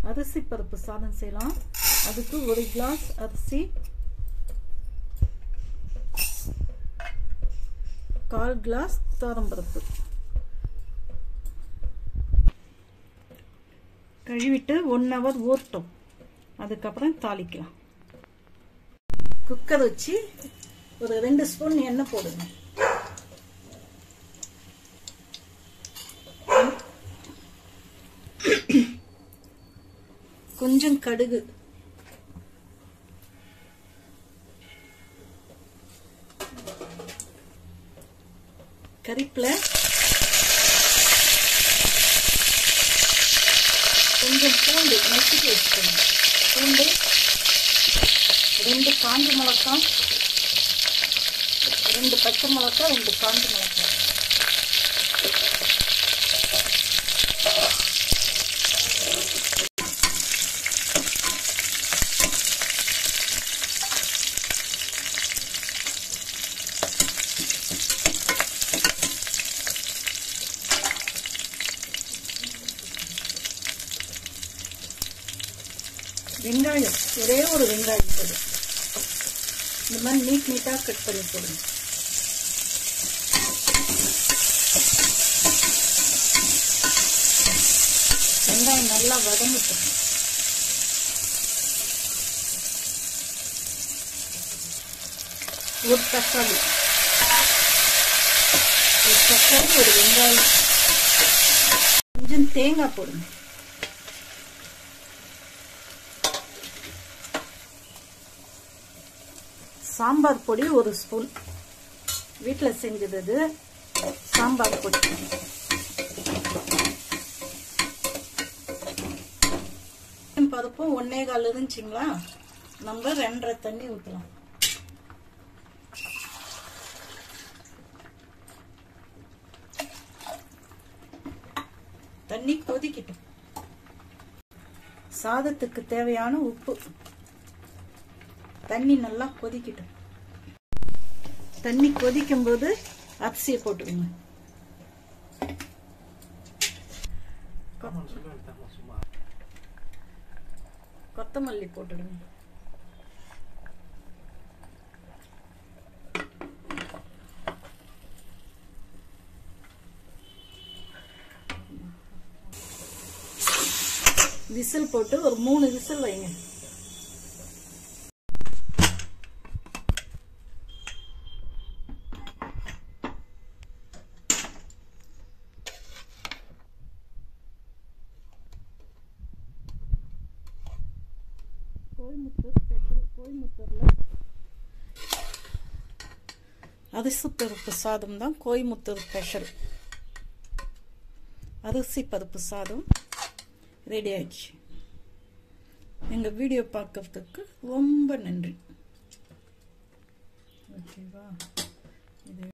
அரிசி பருப்பு சாதம் செய்யலாம் அதுக்கு ஒரு கிளாஸ் அரிசி கால் கிளாஸ் பருப்பு கழுவிட்டு ஒன் ஹவர் ஊறட்டும் அதுக்கப்புறம் தாளிக்கலாம் குக்கர் வச்சு ஒரு ரெண்டு ஸ்பூன் எண்ணெய் போடுங்க கொஞ்சம் கடுகு கறிப்பில் கொஞ்சம் பூண்டு நசுக்கி வச்சுக்கணும் பூண்டு ரெண்டு காஞ்ச மிளகாய் ரெண்டு பச்சை மிளகாய் ரெண்டு காஞ்ச மிளகாய் வெங்காயம் ஒரே ஒரு வெங்காயம் போடும் இந்த மாதிரி நீட் நீட்டாக கட் பண்ணி போடுங்க வெங்காயம் நல்லா வதங்கட்டும் ஒரு தக்காளி ஒரு தக்காளி ஒரு வெங்காயம் கொஞ்சம் தேங்காய் போடுங்க சாம்பார் பொடி ஒரு ஸ்பூன் வீட்டில் செஞ்சது இது சாம்பார் பொடி பருப்பும் ஒன்னே கால் இருந்துச்சுங்களா நம்ம ரெண்டரை தண்ணி ஊற்றலாம் தண்ணி கொதிக்கட்டும் சாதத்துக்கு தேவையான உப்பு தண்ணி நல்லா கொதிக்கட்டும் தண்ணி கொதிக்கும் போது அரிசியை போட்டுருங்க கொத்தமல்லி போட்டுடுங்க விசில் போட்டு ஒரு மூணு விசில் வைங்க கோயம்புத்தூர் ஸ்பெஷல் கோயம்புத்தூரில் அரிசி பருப்பு சாதம் தான் கோயம்புத்தூர் ஸ்பெஷல் அரிசி பருப்பு சாதம் ரெடி ஆயிடுச்சு எங்கள் வீடியோ பார்க்கறதுக்கு ரொம்ப நன்றி ஓகேவா இது